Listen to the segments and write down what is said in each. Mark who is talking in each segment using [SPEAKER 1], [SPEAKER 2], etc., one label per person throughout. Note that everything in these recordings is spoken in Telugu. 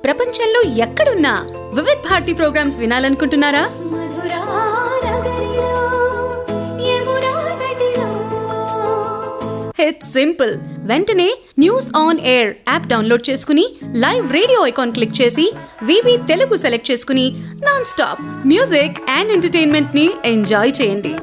[SPEAKER 1] ప్రపంచంలో ఎక్కడున్నా వివిధ్ భారతి ప్రోగ్రామ్స్ వినాలనుకుంటున్నారా ఇట్స్ సింపుల్ వెంటనే news on air app download చేసుకుని లైవ్ రేడియో ఐకాన్ క్లిక్ చేసి వివి తెలుగు సెలెక్ట్ చేసుకుని non stop music and entertainment ని ఎంజాయ్ చేయండి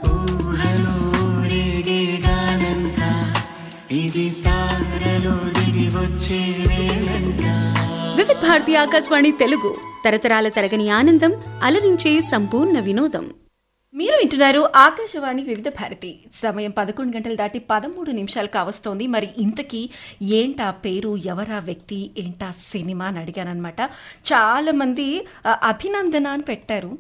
[SPEAKER 1] వివిధ్ భారతి ఆకాశవాణి తెలుగు తరతరాల తరగని ఆనందం అలరించే సంపూర్ణ వినోదం
[SPEAKER 2] మీరు వింటున్నారు ఆకాశవాణి వివిధ భారతి సమయం పదకొండు గంటలు దాటి పదమూడు నిమిషాలు కావస్తోంది మరి ఇంతకీ ఏంటా పేరు ఎవరా వ్యక్తి ఏంటా సినిమా అని అడిగానమాట చాలా మంది ఆ, అభినందన అని పెట్టారు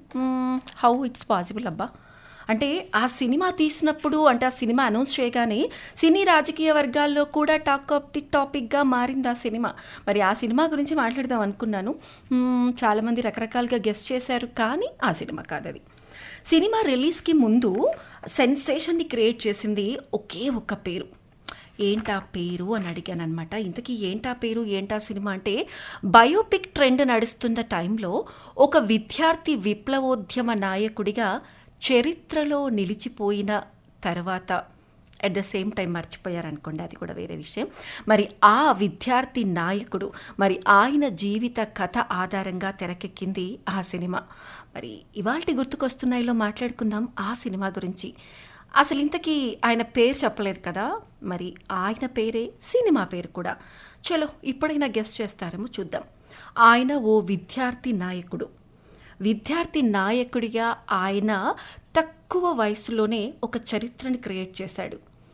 [SPEAKER 2] హౌ ఇట్స్ పాసిబుల్ అబ్బా అంటే ఆ సినిమా తీసినప్పుడు అంటే ఆ సినిమా అనౌన్స్ చేయగానే సినీ రాజకీయ వర్గాల్లో కూడా టాక్ ఆఫ్ ది టాపిక్గా మారింది ఆ సినిమా మరి ఆ సినిమా గురించి మాట్లాడదాం అనుకున్నాను మ్మ్, చాలామంది రకరకాలుగా గెస్ట్ చేశారు కానీ ఆ సినిమా కాదది సినిమా రిలీజ్కి ముందు సెన్సేషన్ని క్రియేట్ చేసింది ఒకే ఒక్క పేరు ఏంటా పేరు అని అడిగాను అనమాట ఇంతకీ ఏంటా పేరు ఏంటా సినిమా అంటే బయోపిక్ ట్రెండ్ నడుస్తున్న టైంలో ఒక విద్యార్థి విప్లవోద్యమ నాయకుడిగా చరిత్రలో నిలిచిపోయిన తర్వాత అట్ ద సేమ్ టైం మర్చిపోయారనుకోండి అది కూడా వేరే విషయం మరి ఆ విద్యార్థి నాయకుడు మరి ఆయన జీవిత కథ ఆధారంగా తెరకెక్కింది ఆ సినిమా మరి ఇవాల్టి గుర్తుకొస్తున్నాయిలో మాట్లాడుకుందాం ఆ సినిమా గురించి అసలు ఇంతకీ ఆయన పేరు చెప్పలేదు కదా మరి ఆయన పేరే సినిమా పేరు కూడా చలో ఇప్పుడైనా గెస్ట్ చేస్తారేమో చూద్దాం ఆయన ఓ విద్యార్థి నాయకుడు విద్యార్థి నాయకుడిగా ఆయన తక్కువ వయసులోనే ఒక చరిత్రని క్రియేట్ చేశాడు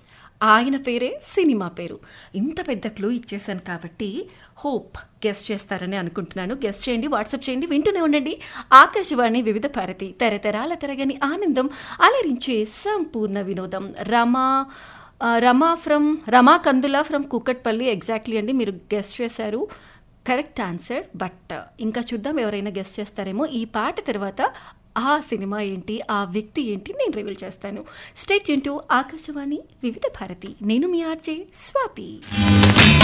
[SPEAKER 2] ఆయన పేరే సినిమా పేరు ఇంత పెద్ద క్లూ ఇచ్చేసాను కాబట్టి హోప్ గెస్ట్ చేస్తారని అనుకుంటున్నాను గెస్ట్ చేయండి వాట్సాప్ చేయండి వింటూనే ఉండండి ఆకాశవాణి వివిధ భారతి తరతరాల తరగని ఆనందం అలరించే సంపూర్ణ వినోదం రమా ఆ, Rama from Rama Kandula from Kukatpally exactly అండి మీరు గెస్ట్ చేశారు కరెక్ట్ ఆన్సర్ బట్ ఇంకా చూద్దాం ఎవరైనా గెస్ట్ చేస్తారేమో ఈ పాట తర్వాత ఆ సినిమా ఏంటి ఆ వ్యక్తి ఏంటి నేను రివీల్ చేస్తాను స్టేట్ యూన్ టు ఆకాశవాణి వివిధ భారతి నేను మీ ఆర్జే స్వాతి